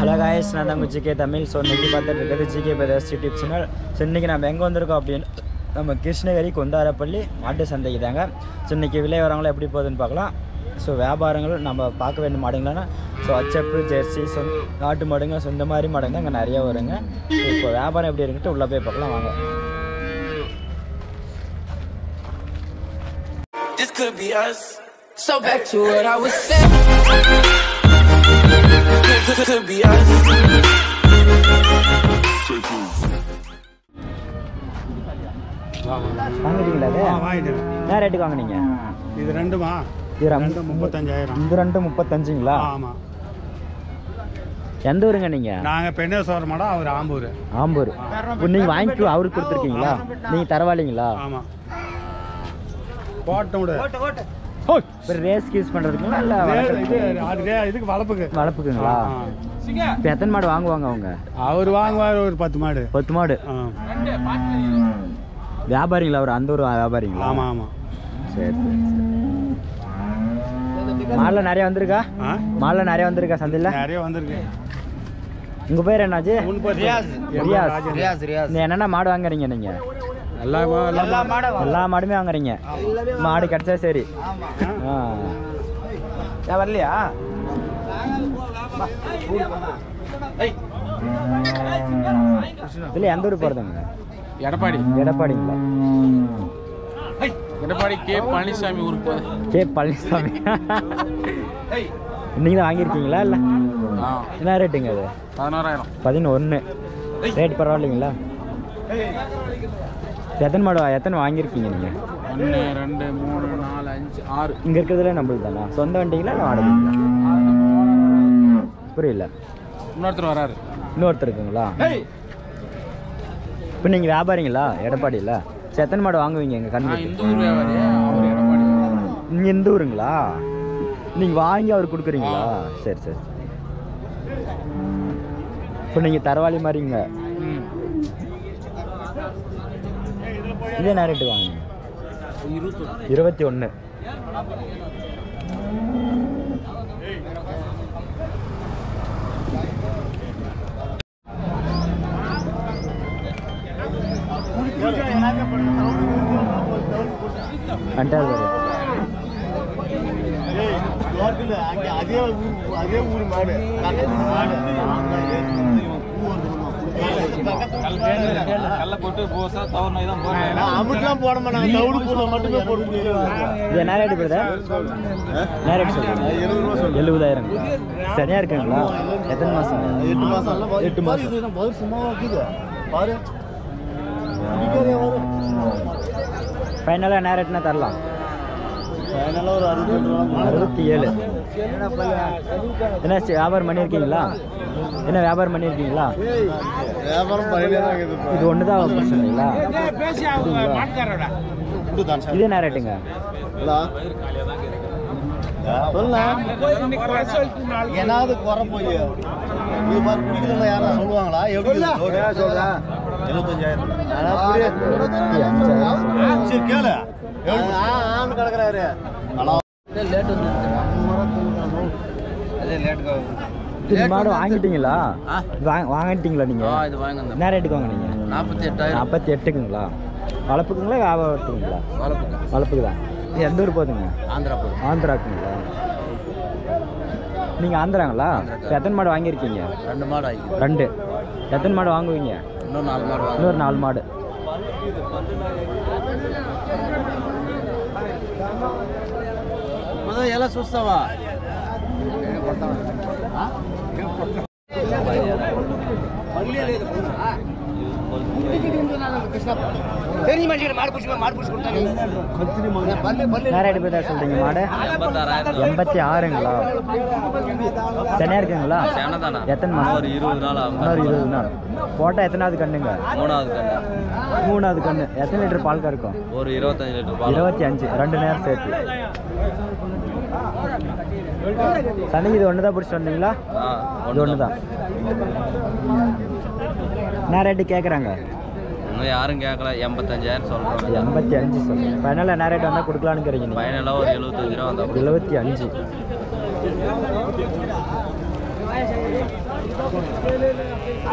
Hello guys நான் தான் GK Tamil so இன்றைக்கி பார்த்துட்டு இருக்கிறது GK brothers YouTube channel so இன்றைக்கி நம்ம எங்கே வந்திருக்கோம் அப்படின்னு நம்ம கிருஷ்ணகிரி கொந்தாரப்பள்ளி மாட்டு சந்தைக்கு தாங்க ஸோ இன்றைக்கி விலை வரவங்களும் எப்படி போகுதுன்னு பார்க்கலாம் ஸோ வியாபாரங்கள் நம்ம பார்க்க வேண்டிய மாடுங்களான்னா ஸோ அச்சப்பு ஜெர்சி சொந் நாட்டு மாடுங்க சொந்த மாதிரி மாடுங்க அங்கே நிறைய வருங்க ஸோ இப்போ வியாபாரம் எப்படி இருக்குன்ட்டு உள்ளே போய் பார்க்கலாம் வாங்க This could be us. So back to what I was saying. Could, could, could be us. வாங்குறீங்களா அது ஆ, வாங்கிட்டேன் என்ன ரேட்டுக்கு வாங்குனீங்க இது ரெண்டுமா இது ரெண்டு ரெண்டு முப்பத்தஞ்சாயிரம் இது ரெண்டு முப்பத்தஞ்சுங்களா ஆமாம் எந்த ஊருங்க நீங்கள் நாங்கள் பெண்ணேஸ்வரம் மாடம் அவர் ஆம்பூர் ஆம்பூர் இப்போ நீங்கள் வாங்கிட்டு அவருக்கு கொடுத்துருக்கீங்களா நீங்கள் தரவாளிங்களா ஆமாம் போட்டம் விடு இப்போ ரேஸ்க்கு யூஸ் பண்ணுறதுக்குங்களா இல்லை இது இது அது ரே- இதுக்கு வளர்ப்புக்கு வளர்ப்புக்குங்களா ஆ. இப்போ எத்தனை மாடு வாங்குவாங்க அவங்க அவர் வாங்குவார் ஒரு பத்து மாடு பத்து மாடு ஆ. வியாபாரிங்களா அவர் அந்த ஒரு வியாபாரிங்களா ஆமாம் ஆமாம் சரி சரி சரி மாடல நிறைய வந்திருக்கா ஆ மாடல நிறைய வந்திருக்கா சந்தையில் நிறைய வந்திருக்கு உங்க பேர் என்னாச்சு உன் பேர் சொல்லு. ரியாஸ் நீ என்னென்ன மாடு வாங்குறீங்க நீங்க எல்லா மா- எல்லா மா- எல்லா மாடுமே வாங்குறீங்க மாடு கிடைச்சா சரி ஆ வரலையா இல்லை எந்த ஊர் போகிறதுங்க எடப்பாடி எடப்பாடிங்களா எடப்பாடி கே பழனிசாமி ஊருக்கு போகுது கே பழனிசாமி நீங்கள் தான் வாங்கியிருக்கீங்களா இல்லை ஆ என்ன ரேட்டுங்க அது பதினோராயிரம் பதினொன்று ரேட் பரவாயில்லைங்களா எத்தனை மாடு வா- எத்தனை வாங்கியிருக்கீங்க நீங்கள் ஒன்று ரெண்டு மூணு நாலு அஞ்சு ஆறு இங்கே இருக்கிறதுல நம்மளுக்கு தானா சொந்த வண்டிங்களா இல்லை வாடகைங்களா புரியல இன்னொருத்தர் வராரு இன்னொருத்தர் இருக்குங்களா இப்போ நீங்கள் வியாபாரிங்களா எடப்பாடியில் சரி எத்தனை மாடு வாங்குவீங்க எங்கள் நான் கண்ணு இந்த ஊர் வியாபாரி அவர் எடப்பாடி நீங்கள் எந்த ஊருங்களா நீங்கள் வாங்கி அவர் கொடுக்குறீங்களா சரி சரி இப்போ நீங்கள் தரவாளி மாதிரிங்க ம் இதே என்ன ரேட்டு வாங்குங்க இருபத்தொன்று இருபத்தி ஒன்று அண்டார் பாரு கல்ல போட்டு போசா தவறு நோய் தான் போடுறேன் இது என்ன ரேட்டு பிரதர் என்ன ரேட் சொல்லுங்க எழுபதாயிரம் சரியா இருக்குங்களா எத்தனை மாசங்க எட்டு மாசம் எட்டு மாசம் ஃபைனலாக என்ன ரேட்னா தரலாம் அறுபத்தி ஏழு என்ன சி- வியாபாரம் பண்ணியிருக்கீங்களா என்ன வியாபாரம் பண்ணியிருக்கீங்களா இது ஒன்று தான் சொன்னீங்களா இது என்ன ரேட்டுங்க ஏதாவது குறை போய் இது மாதிரி குடிக்கிறதுல யாரும் சொல்லுவாங்களா எப்படி சொல்றேன் எழுபத்தஞ்சாயிரம் சரி கேளு ஆண்டு கிடக்குறாரு இது மாடு வாங்கிட்டீங்களா இது வாங்க வாங்கிட்டீங்களா நீங்கள் இது வாங்க அந்த என்ன ரேட்டுக்கு வாங்குனீங்க நாற்பத்தி எட்டாயிரம் நாற்பத்தி எட்டுக்குங்களா வளர்ப்புக்குங்களா வியாபாரத்துக்குங்களா வளர்ப்புக்கு வளர்ப்புக்கு தான் இது எந்த ஊர் போகுதுங்க ஆந்திரா போகுது ஆந்திராக்குங்களா நீங்கள் ஆந்திராங்களா இப்ப எத்தனை மாடு வாங்கியிருக்கீங்க ரெண்டு மாடு ஆகி ரெண்டு எத்தனை மாடு வாங்குவீங்க இன்னும் நாலு மாடு வாங்க இன்னொரு நாலு மாடு முதல் எல்லாம் சுஸ்தாவா என்ன ரேட்டு போய் தான் சொல்கிறீங்க மாடு எண்பத்தி ஆறுங்களா சென்னையா இருக்குங்களா எத்தனை மாதம் ஒரு இருபது நாள் இன்னொரு இருபது நாள் போட்டால் எத்தனாவது கண்ணுங்க மூணாவது கண்ணு மூணாவது கண்ணு எத்தனை லிட்டர் பால் கறக்கும் ஒரு இருபத்தஞ்சு லிட்டர் பால் இருபத்தி அஞ்சு ரெண்டு நேரம் சேர்த்து சந்தைக்கு இது ஒன்று தான் பிடிச்சி வந்தீங்களா ஆ இது ஒன்று தான் என்ன ரேட்டு கேட்குறாங்க இன்னும் யாரும் கேட்கல எண்பத்தஞ்சாயிரம் சொல்கிறோம் எண்பத்தி அஞ்சு சொல்லுங்கள் ஃபைனலாக என்ன ரேட் வந்தால் கொடுக்கலான்னு நீங்கள் ஃபைனலாக ஒரு எழுபத்தஞ்சு ரூபா வந்தால் எழுபத்தி அஞ்சு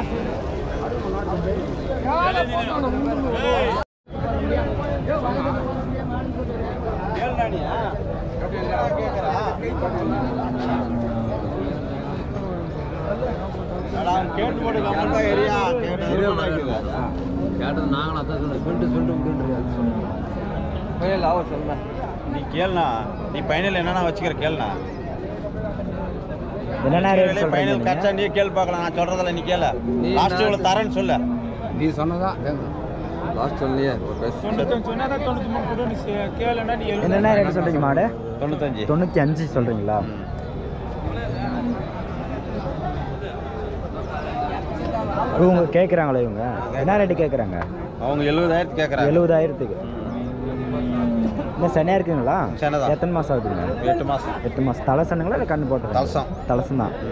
கேட்டது நாங்களும் அதான் சொன்னோம் சொல்லிட்டு சொல்லிட்டு சொல்லுங்க நீ கேளுண்ணா நீ பைனல் என்னென்ன வச்சுக்கிற கேளுண்ணா என்னென்ன ரேட் பைனல் சொல்கிறீங்க கரெக்டாக நீ கேள் பார்க்கலாம் நான் சொல்றதில்ல நீ கேள நீ லாஸ்ட் இவ்வளோ நான் தரேன்னு சொல்லு நீ சொன்னதா லாஸ்ட் சொல்லியே ஒரு பேசு என்னென்ன ரேட் சொல்கிறீங்க மாடு தொண்ணூத்தஞ்சு தொண்ணூற்றி அஞ்சு சொல்கிறீங்களா இவங்க கேட்குறாங்களா இவங்க என்ன ரேட்டு கேட்குறாங்க அவங்க எழுபதாயிரத்து கேட்குறாங்க எழுபதாயிரத்துக்கு இன்னும் சனியாக இருக்குங்களா சனிதான். எத்தனை மாதம் ஆகுதுங்க எட்டு மாதம் எட்டு மாதம் தலசனுங்களா இல்லை கண்ணு போட்டு தலசம். தலசம் தான்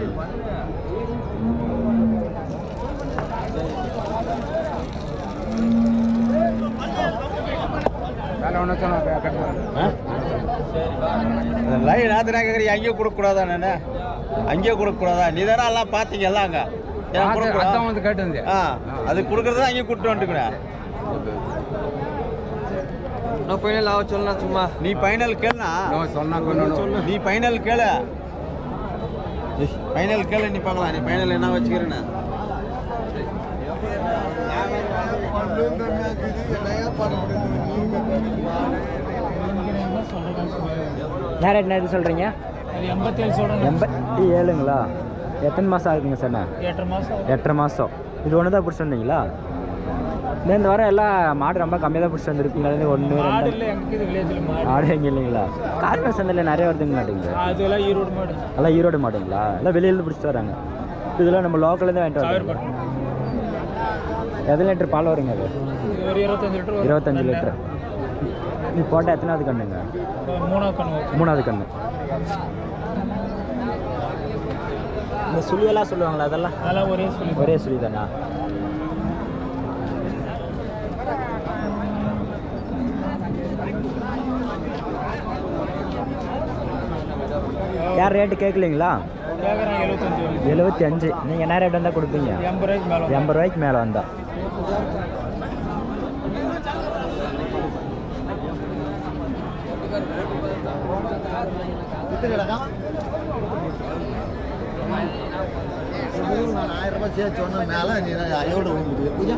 வேலை ஒன்று சொன்னா கட்டுறேன் லைன் ஆத்திரா கேட்குறீங்க அங்கேயே கொடுக்கக்கூடாதா நான் அங்கேயே கொடுக்கக்கூடாதா நீ தானே எல்லாம் பார்த்தீங்க எல்லாம் அங்கே ஏன் கொடுக்கக்கூடாது அதான் வந்து கேட்டு ஆ அது கொடுக்குறது அங்கேயே கூப்பிட்டு வந்துட்டுக்கிறேன் நான் போய் லாவ சொல்லலாம் சும்மா நீ ஃபைனல் கேளுண்ணா சொன்னா கொண்டு நீ ஃபைனல் கேளு ஃபைனல் கேளு நீ பார்க்கலாம் நீ ஃபைனல் என்ன வச்சுக்கிறேன்னு என்ன ரேட் என்ன சொல்கிறீங்க எண்பத்தி ஏழுங்களா எத்தனை மாதம் ஆகுதுங்க சார் எட்டரை மாதம் எட்டரை மாதம் இது ஒன்று தான் பிடிச்சி வந்தீங்களா இல்லை இந்த வாரம் எல்லாம் மாடு ரொம்ப கம்மியாக தான் பிடிச்சி வந்திருப்பீங்களா இது ஒன்று ரெண்டு ஆடு எங்கே இல்லைங்களா கார்மெண்ட் சந்தையில் நிறைய வருதுங்க மாட்டேங்குது அதெல்லாம் ஈரோடு மாடு எல்லாம் ஈரோடு மாடுங்களா எல்லாம் வெளியிலேருந்து பிடிச்சிட்டு வராங்க இதெல்லாம் நம்ம லோக்கல்லேருந்து வாங்கிட்டு வரோம் எத்தனை லிட்டர் பால் வருங்க அது இது ஒரு இருபத்தஞ்சு லிட்டர் இருபத்தஞ்சு லிட்டர் நீ போட்டால் எத்தனாவது கண்ணுங்க மூணாவது கணக்கு மூணாவது கண்ணு இந்த சுழியெல்லாம் சொல்லுவாங்களா அதெல்லாம் அதெல்லாம் ஒரே சொல்லி ஒரே சுழி தானா யார் ரேட்டு கேட்கலீங்களா கேட்குறாங்க எழுபத்தஞ்சு வரைக்கும். எழுபத்தி அஞ்சு நீங்கள் என்ன ரேட் வந்தால் கொடுப்பீங்க எண்பது ரூபாய்க்கு மேலே எண்பது ரூபாய்க்கு மேலே வந்தா நான் ஆயிரம் ரூபாய் சேர்த்து சொன்ன மேலே நீ எவ்வளோ வாங்கிட்டு பூஜா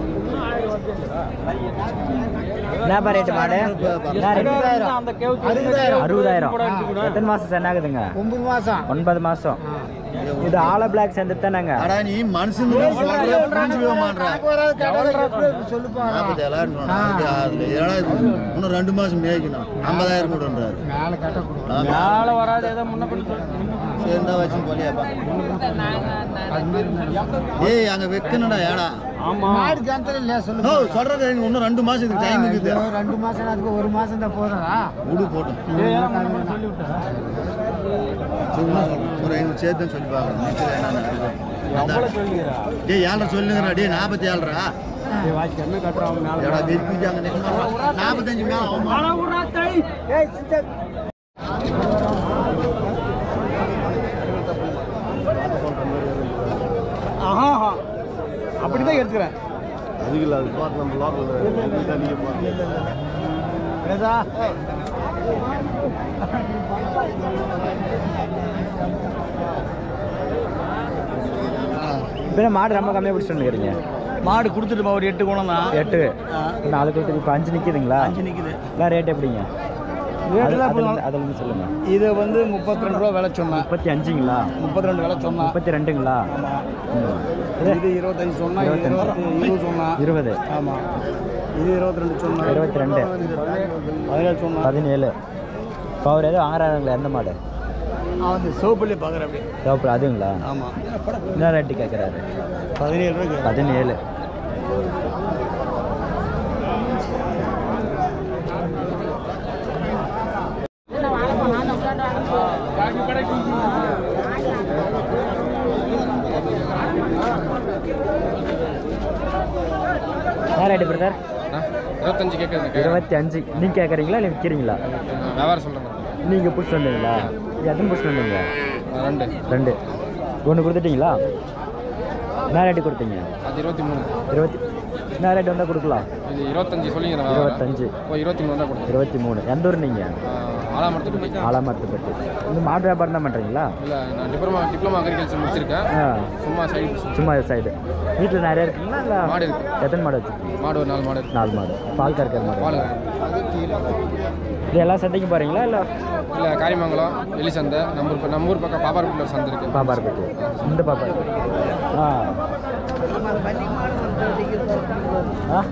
என்னப்பா ரேட்டு மாடு என்ன ரேட்டு அறுபதாயிரம் எத்தனை மாதம் சென்ட் ஆகுதுங்க ஒன்பது மாசம் ஒன்பது மாதம் இது ஆல பிளாக் சேர்ந்து தானேங்க அடா நீ மனுஷன் புரிஞ்சுக்க மாட்டேன் சொல்லுப்பா நாற்பத்தி ஏழாயிரம் சொன்னான். அதுல ஏழாயிரம் இன்னும் ரெண்டு மாசம் மேய்க்கணும் ஐம்பதாயிரம் கூடன்றாரு மேலே கட்ட மேலே வராது ஏதோ முன்ன பண்ணி சேர்ந்தா வச்சு போலியாப்பா ஏய் அங்க வைக்கணும்டா ஏடா மாடு ஜனத்தில் இல்லையா சொல்லு ஓ சொல்றது எனக்கு இன்னும் ரெண்டு மாசத்துக்கு டைம் இருக்குது இன்னும் ரெண்டு மாசம் அதுக்கு ஒரு மாசம் தான் போறதா விடு போட்டோம் சும்மா ஒரு ஐநூறு சேர்த்து சொல்லி பார்க்கணும் மிச்சம் என்னன்னு டேய் ஏழரை சொல்லுங்கடா டேய் நாற்பத்தி ஏழரா ஏடா திருப்பிட்டாங்க நாற்பத்தஞ்சு மேல ஆகுமா? அப்படிதான் எடுத்துக்கிறேன் அதுக்கு இல்லை அது பார்த்து நம்ம லோக்கல் தண்ணிக்கு இப்போ மாடு ரொம்ப கம்மியாக பிடிச்சிட்டு வந்துக்கிறீங்க மாடு கொடுத்துட்டு ஒரு எட்டு குணம் தான் எட்டு நாலு கொடுத்து இப்போ அஞ்சு நிற்கிதுங்களா அஞ்சு நிற்குது எல்லாம் ரேட் எப்படிங்க ரேட்டெல்லாம் அது- அதுல- அதுல இருந்து சொல்லுங்க இது வந்து முப்பத்தி ரெண்டு ரூபா விலை சொன்னேன் முப்பத்தி அஞ்சுங்களா முப்பத்தி ரெண்டு விலை சொன்னேன் முப்பத்தி ரெண்டுங்களா ம். இது இது இருபத்தஞ்சு சொன்னா இது இருபத்தஞ்சு. இருபத்தி இருபது சொன்னா இருபது ஆமா இது இருபத்தி ரெண்டு சொன்னா இருபத்தி ரெண்டு பதினேழு சொன்னா பதினேழு இப்போ அவர் எதுவும் ஆறாங்களா எந்த மாடு அவன் வந்து சோப்புலேயே பார்க்குறேன் அப்படி சிவப்பு அதுங்களா ஆமா என்ன ரேட்டு கேட்குறாரு பதினேழு ரூபாய்க்கு பதினேழு என்ன ரேட்டு பிரதர் இருபத்தஞ்சு கேட்குறது இருபத்தி அஞ்சு நீங்கள் கேட்குறீங்களா இல்லை விற்கிறீங்களா வியாபாரம் சொல்கிறேன் நீங்கள் பிடிச்சிட்டு வந்தீங்களா எத்தனை பிடிச்சிட்டு வந்தீங்க ரெண்டு ரெண்டு ஒன்று கொடுத்துட்டீங்களா என்ன ரேட்டு கொடுத்தீங்க அது இருபத்தி மூணு இருபத்தி என்ன ரேட் வந்தால் கொடுக்கலாம் இது இருபத்தஞ்சு சொல்லிங்க இருபத்தஞ்சு இப்போ இருபத்தி மூணு தான் கொடுத்தேன் இருபத்தி மூணு எந்த ஊர் நீங்கள் ஆலாமரத்துக்கு ஆலாமரத்துப்பட்டு இந்த மாட்டு வியாபாரம் தான் பண்ணுறீங்களா இல்லை நான் டிப்ளமா டிப்ளமா அக்ரிகல்ச்சர் முடிச்சிருக்கேன் ஆ சும்மா சைடு சும்மா சைடு வீட்டில் நிறைய இருக்குங்களா இல்லை மாடு இருக்கு. எத்தனை மாடு வச்சுருக்கீங்க மாடு ஒரு நாலு மாடு இருக்கு நாலு மாடு பால் கறக்கிற மாடு பால் இது எல்லா சந்தைக்கும் போகிறீங்களா இல்லை இல்லை காரிமங்கலம் வெளி சந்தை நம்ம ஊர் நம்ம ஊர் பக்கம் பாப்பாரப்பட்டில் ஒரு சந்தை இருக்கு பாப்பார்பட்டி இந்த பாப்பார் ஆ ஆ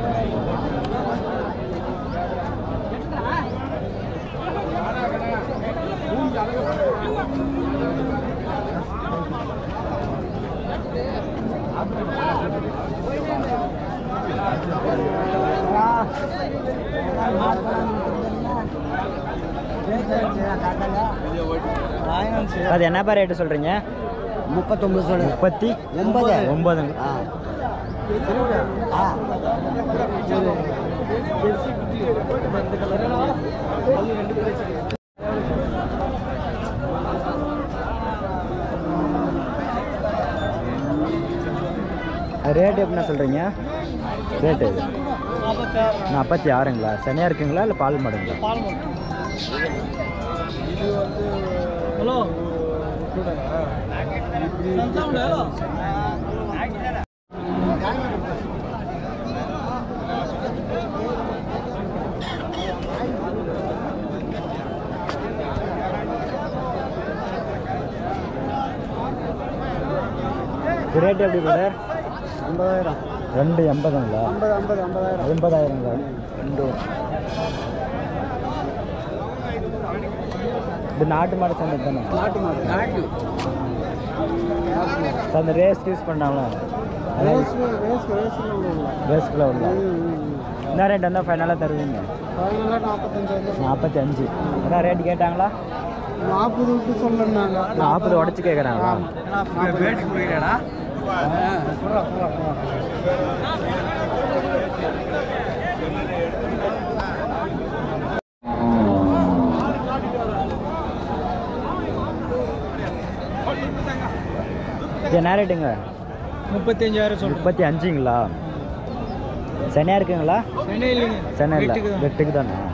அது என்னப்பா ரேட்டு சொல்கிறீங்க முப்பத்தொம்பது சொல்லு முப்பத்தி ஒன்பது. ஒன்பதுங்க ரேட் எப்படிண்ணா சொல்கிறீங்க ரேட்டு நாற்பத்தி ஆறுங்களா சனியாக இருக்குங்களா இல்லை பால் மாடுங்களா ஹலோ ரேட் எப்படி பிரதர் ஐம்பதாயிரம் ரெண்டு எண்பதுங்களா ஐம்பது ஐம்பது ஐம்பதாயிரம் எண்பதாயிரங்களா ரெண்டு இது நாட்டு மாடு சந்தை தானே நாட்டு மாடு நாட்டு அந்த ரேஸ் யூஸ் பண்ணாங்களா ரேஸ் ரேஸ் ரேஸில் உள்ள ரேஸ்க்குள்ளே உள்ள என்ன ரேட் வந்தால் ஃபைனலாக தருவீங்க ஃபைனலாக நாற்பத்தஞ்சாயிரம் நாற்பத்தி அஞ்சு என்ன ரேட் கேட்டாங்களா நாற்பது விட்டு சொன்னாங்க நாற்பது உடச்சி கேட்குறாங்களா பேட்டி குடிக்கிறாடா இது என்ன ரேட்டுங்க முப்பத்தஞ்சாயிரம் சொல்கிறேன் முப்பத்தி அஞ்சுங்களா சனியாக இருக்குங்களா சென்னை இல்லைங்க சென்னை இல்லை வீட்டுக்கு தான். வெட்டுக்கு தானே